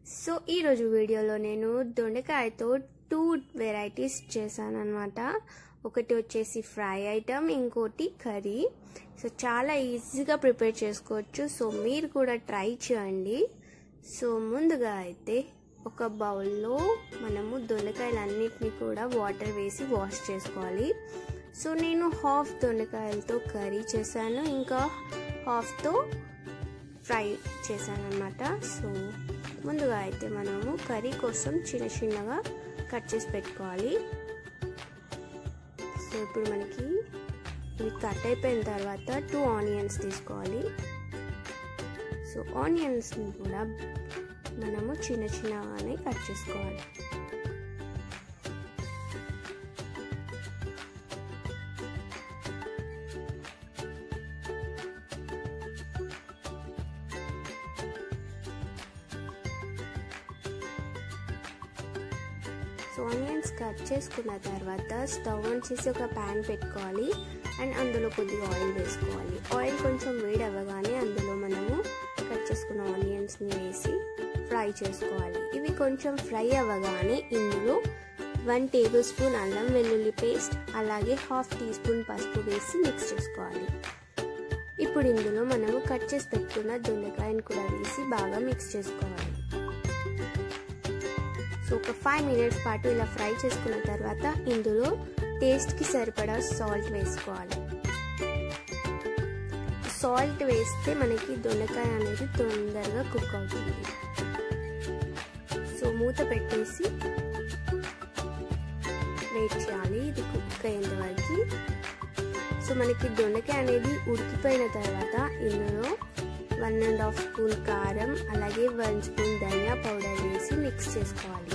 so ఈరోజు వీడియోలో నేను దొండకాయతో టూ వెరైటీస్ చేశాను అనమాట ఒకటి వచ్చేసి ఫ్రై ఐటమ్ ఇంకోటి కర్రీ సో చాలా ఈజీగా ప్రిపేర్ చేసుకోవచ్చు సో మీరు కూడా ట్రై చేయండి సో ముందుగా అయితే ఒక బౌల్లో మనము దొండకాయలన్నిటిని కూడా వాటర్ వేసి వాష్ చేసుకోవాలి సో నేను హాఫ్ దొండకాయలతో కర్రీ చేశాను ఇంకా హాఫ్తో ఫ్రై చేశాను అనమాట సో ముందుగా అయితే మనము కర్రీ కోసం చిన్న చిన్నగా కట్ చేసి పెట్టుకోవాలి సో ఇప్పుడు మనకి ఇవి కట్ అయిపోయిన తర్వాత టూ ఆనియన్స్ తీసుకోవాలి సో ఆనియన్స్ని కూడా మనము చిన్న చిన్నగానే కట్ చేసుకోవాలి సో ఆనియన్స్ కట్ చేసుకున్న తర్వాత స్టవ్ ఆన్ చేసి ఒక ప్యాన్ పెట్టుకోవాలి అండ్ అందులో కొద్దిగా ఆయిల్ వేసుకోవాలి ఆయిల్ కొంచెం వేడి అవ్వగానే అందులో మనము కట్ చేసుకున్న ఆనియన్స్ని వేసి ఫ్రై చేసుకోవాలి ఇవి కొంచెం ఫ్రై అవ్వగానే ఇందులో వన్ టేబుల్ స్పూన్ అల్లం వెల్లుల్లి పేస్ట్ అలాగే హాఫ్ టీ స్పూన్ పసుపు వేసి మిక్స్ చేసుకోవాలి ఇప్పుడు ఇందులో మనము కట్ చేసి పెట్టుకున్న దొండకాయని కూడా వేసి బాగా మిక్స్ చేసుకోవాలి సో ఒక ఫైవ్ మినిట్స్ పాటు ఇలా ఫ్రై చేసుకున్న తర్వాత ఇందులో టేస్ట్కి సరిపడా సాల్ట్ వేసుకోవాలి సాల్ట్ వేస్తే మనకి దొండకాయ అనేది తొందరగా కుక్ అవుతుంది సో మూత పెట్టేసి వెయిట్ చేయాలి ఇది కుక్ అయ్యేంత వరకు సో మనకి దొండకాయ అనేది ఉడికిపోయిన తర్వాత ఇందులో వన్ అండ్ హాఫ్ స్పూన్ కారం అలాగే వన్ స్పూన్ ధనియా పౌడర్ వేసి మిక్స్ చేసుకోవాలి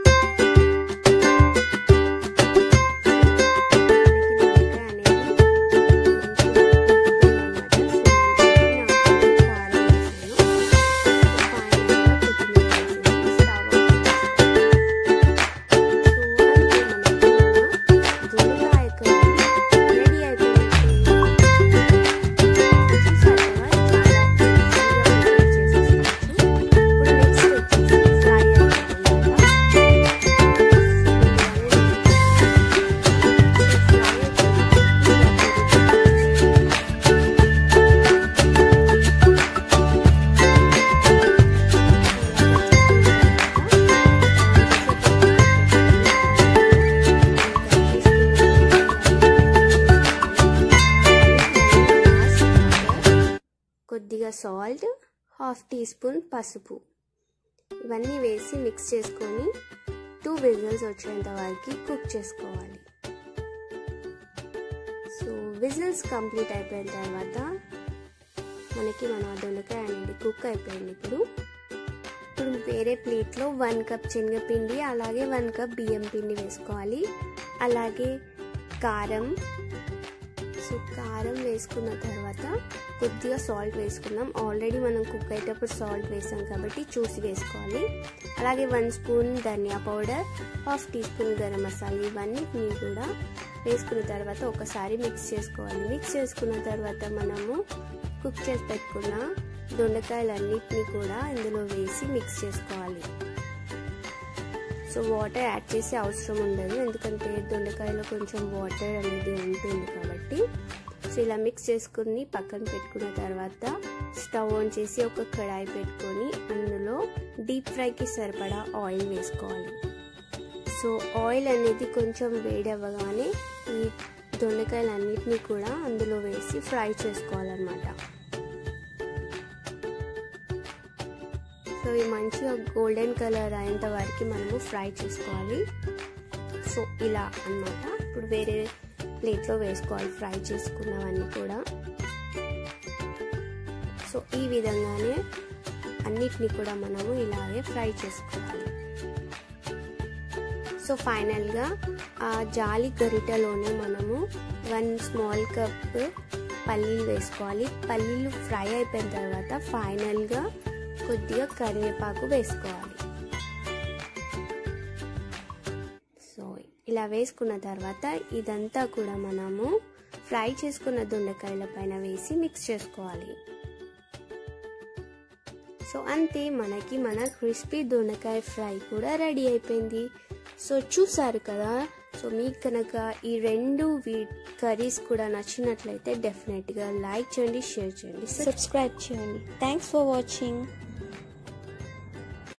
కొద్దిగా సాల్ట్ హాఫ్ టీ స్పూన్ పసుపు ఇవన్నీ వేసి మిక్స్ చేసుకొని టూ విజిల్స్ వచ్చేంత వరకు కుక్ చేసుకోవాలి సో విజిల్స్ కంప్లీట్ అయిపోయిన తర్వాత మనకి మన దొండకాయ అనేది కుక్ అయిపోయింది ఇప్పుడు ఇప్పుడు వేరే ప్లేట్లో వన్ కప్ శనగపిండి అలాగే వన్ కప్ బియ్యం పిండి వేసుకోవాలి అలాగే కారం సో కారం వేసుకున్న తర్వాత కొద్దిగా సాల్ట్ వేసుకుందాం ఆల్రెడీ మనం కుక్ అయ్యేటప్పుడు సాల్ట్ వేసాం కాబట్టి చూసి వేసుకోవాలి అలాగే వన్ స్పూన్ ధనియా powder half teaspoon garam masala ఇవన్నీ కూడా వేసుకున్న తర్వాత ఒకసారి మిక్స్ చేసుకోవాలి మిక్స్ చేసుకున్న తర్వాత మనము కుక్ చేసి పెట్టుకున్న దొండకాయలన్నిటిని కూడా ఇందులో వేసి మిక్స్ చేసుకోవాలి సో వాటర్ యాడ్ చేసే అవసరం ఉండదు ఎందుకంటే దొండకాయలో కొంచెం వాటర్ అనేది ఉంటుంది కాబట్టి సో ఇలా మిక్స్ చేసుకుని పక్కన పెట్టుకున్న తర్వాత స్టవ్ ఆన్ చేసి ఒక కడాయి పెట్టుకొని అందులో డీప్ ఫ్రైకి సరిపడా ఆయిల్ వేసుకోవాలి సో ఆయిల్ అనేది కొంచెం వేడి అవ్వగానే ఈ దొండకాయలన్నిటినీ కూడా అందులో వేసి ఫ్రై చేసుకోవాలన్నమాట సో ఇవి మంచిగా గోల్డెన్ కలర్ అయ్యేంత వరకు మనము ఫ్రై చేసుకోవాలి సో ఇలా అన్నమాట ఇప్పుడు వేరే ప్లేట్లో వేసుకోవాలి ఫ్రై చేసుకున్నవన్నీ కూడా సో ఈ విధంగానే అన్నిటినీ కూడా మనము ఇలాగే ఫ్రై చేసుకోవాలి సో ఫైనల్గా ఆ జాలి గరిటలోనే మనము వన్ స్మాల్ కప్ పల్లీలు వేసుకోవాలి పల్లీలు ఫ్రై అయిపోయిన తర్వాత ఫైనల్గా కొద్దిగా కరివేపాకు వేసుకోవాలి సో ఇలా వేసుకున్న తర్వాత ఇదంతా కూడా మనము ఫ్రై చేసుకున్న దొండకాయల పైన వేసి మిక్స్ చేసుకోవాలి సో అంతే మనకి మన క్రిస్పీ దొండకాయ ఫ్రై కూడా రెడీ అయిపోయింది సో చూసారు కదా సో మీకు కనుక ఈ రెండు వీ కర్రీస్ కూడా నచ్చినట్లయితే డెఫినెట్గా లైక్ చేయండి షేర్ చేయండి సబ్స్క్రైబ్ చేయండి థ్యాంక్స్ ఫర్ వాచింగ్